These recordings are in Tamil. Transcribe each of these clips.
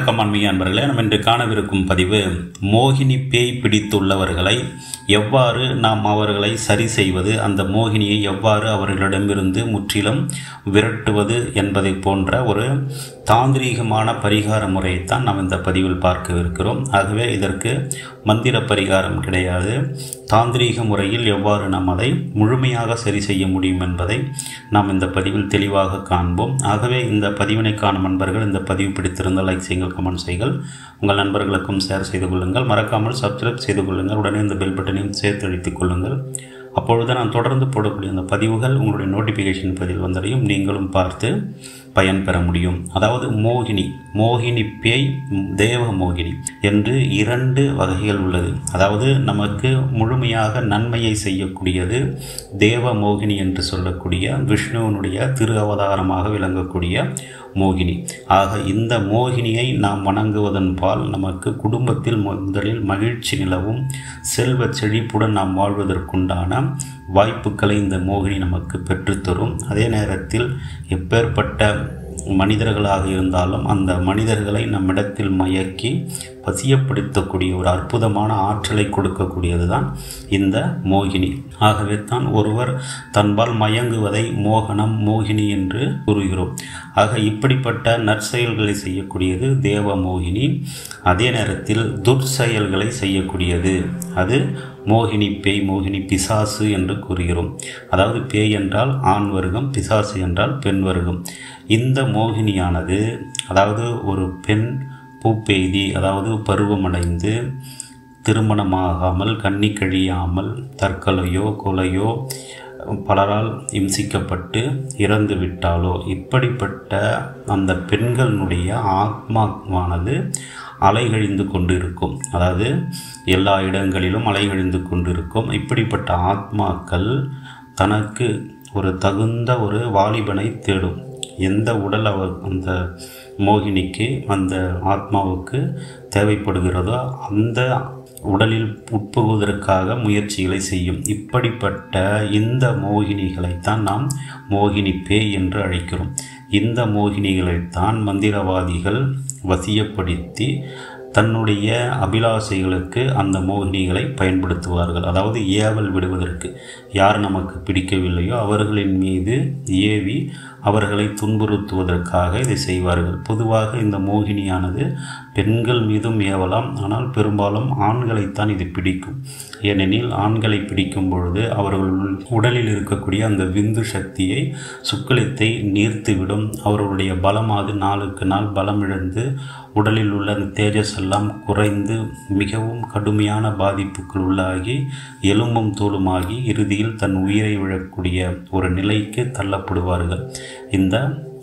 வணக்கம் ஆன்மீக அன்பர்களே நம்ம இன்று காணவிருக்கும் பதிவு மோகினி பேய் பிடித்துள்ளவர்களை எவ்வாறு நாம் அவர்களை சரி செய்வது அந்த மோகினியை எவ்வாறு அவர்களிடமிருந்து முற்றிலும் விரட்டுவது என்பதை போன்ற ஒரு தாந்திரீகமான பரிகார முறையைத்தான் நாம் இந்த பதிவில் பார்க்கவிருக்கிறோம் ஆகவே இதற்கு மந்திர பரிகாரம் கிடையாது தாந்திரீக முறையில் எவ்வாறு நாம் அதை முழுமையாக சரி செய்ய முடியும் என்பதை நாம் இந்த பதிவில் தெளிவாக காண்போம் ஆகவே இந்த பதிவினை காணும் நண்பர்கள் இந்த பதிவு பிடித்திருந்தால் லைக் செய்யுங்கள் கமெண்ட் செய்யுங்கள் உங்கள் நண்பர்களுக்கும் ஷேர் செய்து கொள்ளுங்கள் மறக்காமல் சப்ஸ்கிரைப் செய்து கொள்ளுங்கள் உடனே இந்த பெல் பட்டனையும் சேர்த்து அழித்துக் கொள்ளுங்கள் அப்பொழுது நான் தொடர்ந்து போடக்கூடிய அந்த பதிவுகள் உங்களுடைய நோட்டிஃபிகேஷன் பதில் வந்தடையும் நீங்களும் பார்த்து பயன் பெற முடியும் அதாவது மோகினி மோகினி பேய் தேவ மோகினி என்று இரண்டு வகைகள் உள்ளது அதாவது நமக்கு முழுமையாக நன்மையை செய்யக்கூடியது தேவ மோகினி என்று சொல்லக்கூடிய விஷ்ணுவனுடைய திரு அவதாரமாக விளங்கக்கூடிய மோகினி ஆக இந்த மோகினியை நாம் வணங்குவதன் பால் நமக்கு குடும்பத்தில் முதலில் மகிழ்ச்சி நிலவும் செல்வ செழிப்புடன் நாம் வாழ்வதற்குண்டான வாய்ப்புகளை இந்த மோகினி நமக்கு பெற்றுத்தரும் அதே நேரத்தில் எப்பேற்பட்ட மனிதர்களாக இருந்தாலும் அந்த மனிதர்களை நம்மிடத்தில் மயக்கி வசியப்படுத்தக்கூடிய ஒரு அற்புதமான ஆற்றலை கொடுக்கக்கூடியது தான் இந்த மோகினி ஆகவே தான் ஒருவர் தன்பால் மயங்குவதை மோகனம் மோகினி என்று கூறுகிறோம் ஆக இப்படிப்பட்ட நற்செயல்களை செய்யக்கூடியது தேவ மோகினி அதே நேரத்தில் துர்ச்செயல்களை செய்யக்கூடியது அது மோகினி பேய் மோகினி பிசாசு என்று கூறுகிறோம் அதாவது பேய் என்றால் ஆண் வர்க்கம் பிசாசு என்றால் பெண் வர்க்கம் இந்த மோகினியானது அதாவது ஒரு பெண் பூப்பெய்தி அதாவது பருவமடைந்து திருமணமாகாமல் கண்ணி கழியாமல் தற்கொலையோ கொலையோ பலரால் இம்சிக்கப்பட்டு இறந்து விட்டாலோ இப்படிப்பட்ட அந்த பெண்களுடைய ஆத்மாவானது அலைகழிந்து கொண்டு இருக்கும் அதாவது எல்லா இடங்களிலும் அலைகழிந்து கொண்டு இருக்கும் இப்படிப்பட்ட ஆத்மாக்கள் தனக்கு ஒரு தகுந்த ஒரு வாலிபனை தேடும் எந்த உடல் அவர் அந்த மோகினிக்கு அந்த ஆத்மாவுக்கு தேவைப்படுகிறதோ அந்த உடலில் உட்புகுவதற்காக முயற்சிகளை செய்யும் இப்படிப்பட்ட இந்த மோகினிகளைத்தான் நாம் மோகினி பேய் என்று அழைக்கிறோம் இந்த மோகினிகளைத்தான் மந்திரவாதிகள் வசியப்படுத்தி தன்னுடைய அபிலாசைகளுக்கு அந்த மோகினிகளை பயன்படுத்துவார்கள் அதாவது ஏவல் விடுவதற்கு யார் நமக்கு பிடிக்கவில்லையோ அவர்களின் மீது ஏவி அவர்களை துன்புறுத்துவதற்காக இதை செய்வார்கள் பொதுவாக இந்த மோகினியானது பெண்கள் மீதும் ஏவலாம் ஆனால் பெரும்பாலும் ஆண்களைத்தான் இது பிடிக்கும் ஏனெனில் ஆண்களை பிடிக்கும் பொழுது அவர்கள் உடலில் இருக்கக்கூடிய அந்த விந்து சக்தியை சுக்களித்தை நீர்த்துவிடும் அவர்களுடைய பலமாது நாளுக்கு நாள் பலமிழந்து உடலில் உள்ள அந்த தேஜஸ் எல்லாம் குறைந்து மிகவும் கடுமையான பாதிப்புக்குள் உள்ளாகி எலும்பும் தோலுமாகி இறுதியில் தன் உயிரை விழக்கூடிய ஒரு நிலைக்கு தள்ளப்படுவார்கள் இந்த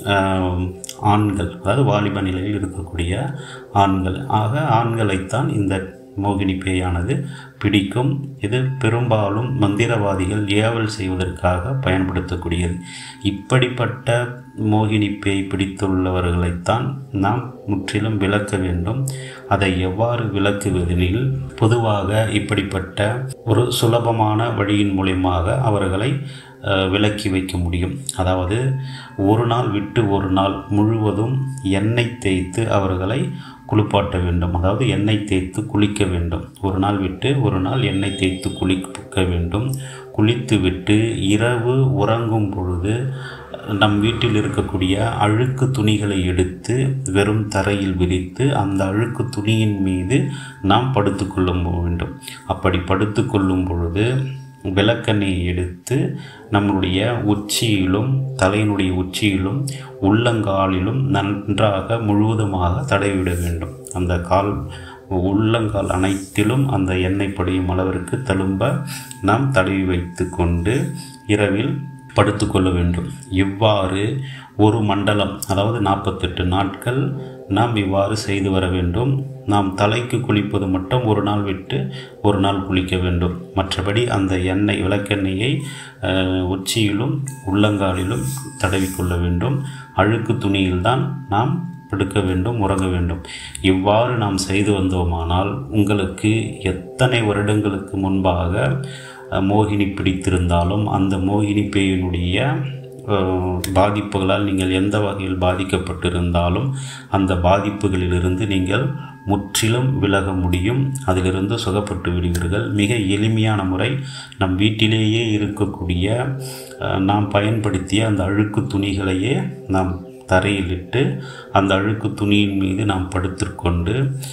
ஆண்கள் அதாவது வாலிப நிலையில் இருக்கக்கூடிய ஆண்கள் ஆக ஆண்களைத்தான் இந்த மோகினி பேயானது பிடிக்கும் இது பெரும்பாலும் மந்திரவாதிகள் ஏவல் செய்வதற்காக பயன்படுத்தக்கூடியது இப்படிப்பட்ட மோகினி பேய் பிடித்துள்ளவர்களைத்தான் நாம் முற்றிலும் விளக்க வேண்டும் அதை எவ்வாறு விளக்குவதெனில் பொதுவாக இப்படிப்பட்ட ஒரு சுலபமான வழியின் மூலியமாக அவர்களை விலக்கி வைக்க முடியும் அதாவது ஒரு நாள் விட்டு ஒரு நாள் முழுவதும் எண்ணெய் தேய்த்து அவர்களை குளிப்பாட்ட வேண்டும் அதாவது எண்ணெய் தேய்த்து குளிக்க வேண்டும் ஒரு நாள் விட்டு ஒரு நாள் எண்ணெய் தேய்த்து குளிக்க வேண்டும் குளித்து விட்டு இரவு உறங்கும் பொழுது நம் வீட்டில் இருக்கக்கூடிய அழுக்கு துணிகளை எடுத்து வெறும் தரையில் விரித்து அந்த அழுக்கு துணியின் மீது நாம் படுத்துக்கொள்ள வேண்டும் அப்படி படுத்துக்கொள்ளும் பொழுது விளக்கெண்ணெயை எடுத்து நம்மளுடைய உச்சியிலும் தலையினுடைய உச்சியிலும் உள்ளங்காலிலும் நன்றாக முழுவதுமாக தடவிவிட வேண்டும் அந்த கால் உள்ளங்கால் அனைத்திலும் அந்த எண்ணெய் படியும் அளவிற்கு தழும்ப நாம் தடவி வைத்து கொண்டு இரவில் படுத்துக்கொள்ள வேண்டும் இவ்வாறு ஒரு மண்டலம் அதாவது நாற்பத்தெட்டு நாட்கள் நாம் இவ்வாறு செய்து வர வேண்டும் நாம் தலைக்கு குளிப்பது மட்டும் ஒரு நாள் விட்டு ஒரு நாள் குளிக்க வேண்டும் மற்றபடி அந்த எண்ணெய் விளக்கெண்ணெயை உச்சியிலும் உள்ளங்காலிலும் தடவிக்கொள்ள வேண்டும் அழுக்கு துணியில்தான் நாம் படுக்க வேண்டும் உறங்க வேண்டும் இவ்வாறு நாம் செய்து வந்தோமானால் உங்களுக்கு எத்தனை வருடங்களுக்கு முன்பாக மோகினி பிடித்திருந்தாலும் அந்த மோகினி பேயினுடைய அஹ், பாதிப்புகளால் நீங்கள் எந்த வகையில் பாதிக்கப்பட்டிருந்தாலும் அந்த பாதிப்புகளிலிருந்து நீங்கள் முற்றிலும் விலக முடியும் அதிலிருந்து சுகப்பட்டு விடுவீர்கள் மிக எளிமையான முறை நம் வீட்டிலேயே இருக்கக்கூடிய அஹ், நாம் பயன்படுத்திய அந்த அழுக்கு துணிகளையே நாம் தரையிலிட்டு அந்த அழுக்கு துணியின் மீது நாம் படுத்துக்கொண்டு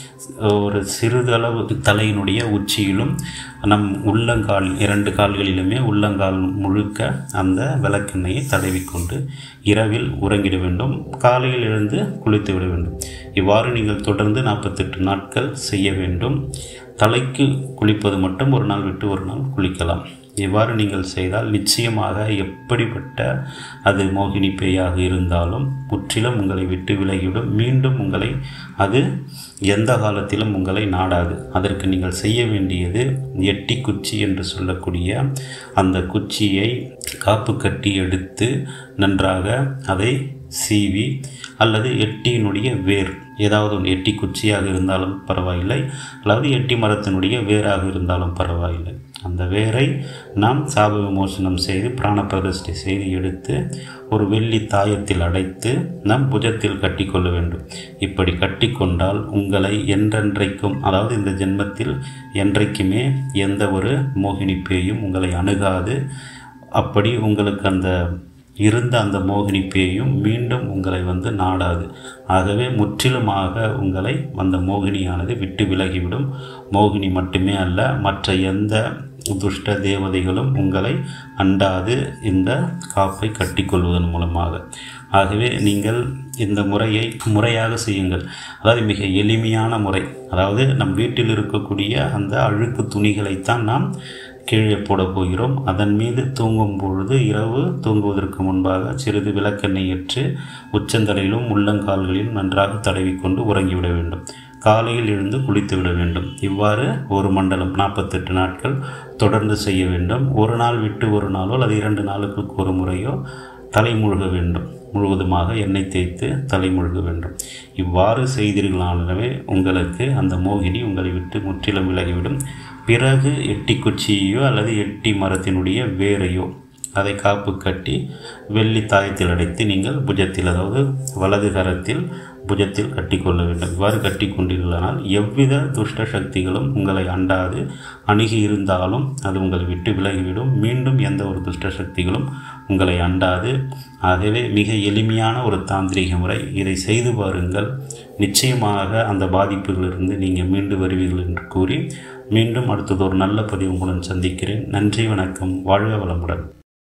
ஒரு சிறிதளவு தலையினுடைய உச்சியிலும் நம் உள்ளங்கால் இரண்டு கால்களிலுமே உள்ளங்கால் முழுக்க அந்த விளக்கெண்ணெயை தடவிக்கொண்டு இரவில் உறங்கிட வேண்டும் காலையில் எழுந்து குளித்து விட வேண்டும் இவ்வாறு நீங்கள் தொடர்ந்து நாற்பத்தெட்டு நாட்கள் செய்ய வேண்டும் தலைக்கு குளிப்பது மட்டும் ஒரு நாள் விட்டு ஒரு நாள் குளிக்கலாம் இவ்வாறு நீங்கள் செய்தால் நிச்சயமாக எப்படிப்பட்ட அது மோகினி பேயாக இருந்தாலும் முற்றிலும் உங்களை விட்டு விலகிவிடும் மீண்டும் உங்களை அது எந்த காலத்திலும் உங்களை நாடாது அதற்கு நீங்கள் செய்ய வேண்டியது எட்டி குச்சி என்று சொல்லக்கூடிய அந்த குச்சியை காப்பு கட்டி எடுத்து நன்றாக அதை சீவி அல்லது எட்டியினுடைய வேர் ஏதாவது ஒன்று எட்டி குச்சியாக இருந்தாலும் பரவாயில்லை அல்லது எட்டி மரத்தினுடைய வேராக இருந்தாலும் பரவாயில்லை அந்த வேரை நாம் சாப விமோசனம் செய்து பிராண பிரதிஷ்டை செய்து எடுத்து ஒரு வெள்ளி தாயத்தில் அடைத்து நம் புஜத்தில் கட்டிக்கொள்ள வேண்டும் இப்படி கட்டிக்கொண்டால் உங்களை என்றென்றைக்கும் அதாவது இந்த ஜென்மத்தில் என்றைக்குமே எந்த ஒரு மோகினி பேயும் உங்களை அணுகாது அப்படி உங்களுக்கு அந்த இருந்த அந்த மோகினி பேயும் மீண்டும் உங்களை வந்து நாடாது ஆகவே முற்றிலுமாக உங்களை அந்த மோகினியானது விட்டு விலகிவிடும் மோகினி மட்டுமே அல்ல மற்ற எந்த துஷ்ட தேவதைகளும் உங்களை அண்டாது இந்த காப்பை கட்டிக்கொள்வதன் மூலமாக ஆகவே நீங்கள் இந்த முறையை முறையாக செய்யுங்கள் அதாவது மிக எளிமையான முறை அதாவது நம் வீட்டில் இருக்கக்கூடிய அந்த அழுக்கு துணிகளைத்தான் நாம் கீழே போடப் போகிறோம் அதன் மீது தூங்கும் பொழுது இரவு தூங்குவதற்கு முன்பாக சிறிது விளக்கெண்ணெய் ஏற்று உச்சந்தலையிலும் உள்ளங்கால்களிலும் நன்றாக தடவிக்கொண்டு உறங்கிவிட வேண்டும் காலையில் எழுந்து குளித்து விட வேண்டும் இவ்வாறு ஒரு மண்டலம் நாற்பத்தெட்டு நாட்கள் தொடர்ந்து செய்ய வேண்டும் ஒரு நாள் விட்டு ஒரு நாளோ அல்லது இரண்டு நாளுக்கு ஒரு முறையோ தலை முழுக வேண்டும் முழுவதுமாக எண்ணெய் தேய்த்து தலை முழுக வேண்டும் இவ்வாறு செய்தீர்களானவே உங்களுக்கு அந்த மோகினி உங்களை விட்டு முற்றிலும் விலகிவிடும் பிறகு எட்டி குச்சியையோ அல்லது எட்டி மரத்தினுடைய வேரையோ அதை காப்பு கட்டி வெள்ளி தாயத்தில் அடைத்து நீங்கள் புஜத்தில் அதாவது வலது கரத்தில் புஜத்தில் கட்டிக்கொள்ள வேண்டும் இவ்வாறு கட்டி கொண்டீர்களானால் எவ்வித துஷ்ட சக்திகளும் உங்களை அண்டாது அணுகி இருந்தாலும் அது உங்களை விட்டு விலகிவிடும் மீண்டும் எந்த ஒரு துஷ்ட சக்திகளும் உங்களை அண்டாது ஆகவே மிக எளிமையான ஒரு தாந்திரிக முறை இதை செய்து பாருங்கள் நிச்சயமாக அந்த பாதிப்புகளிலிருந்து நீங்கள் மீண்டு வருவீர்கள் என்று கூறி மீண்டும் அடுத்தது ஒரு நல்ல பதிவு உங்களுடன் சந்திக்கிறேன் நன்றி வணக்கம் வாழ்க வளமுடன்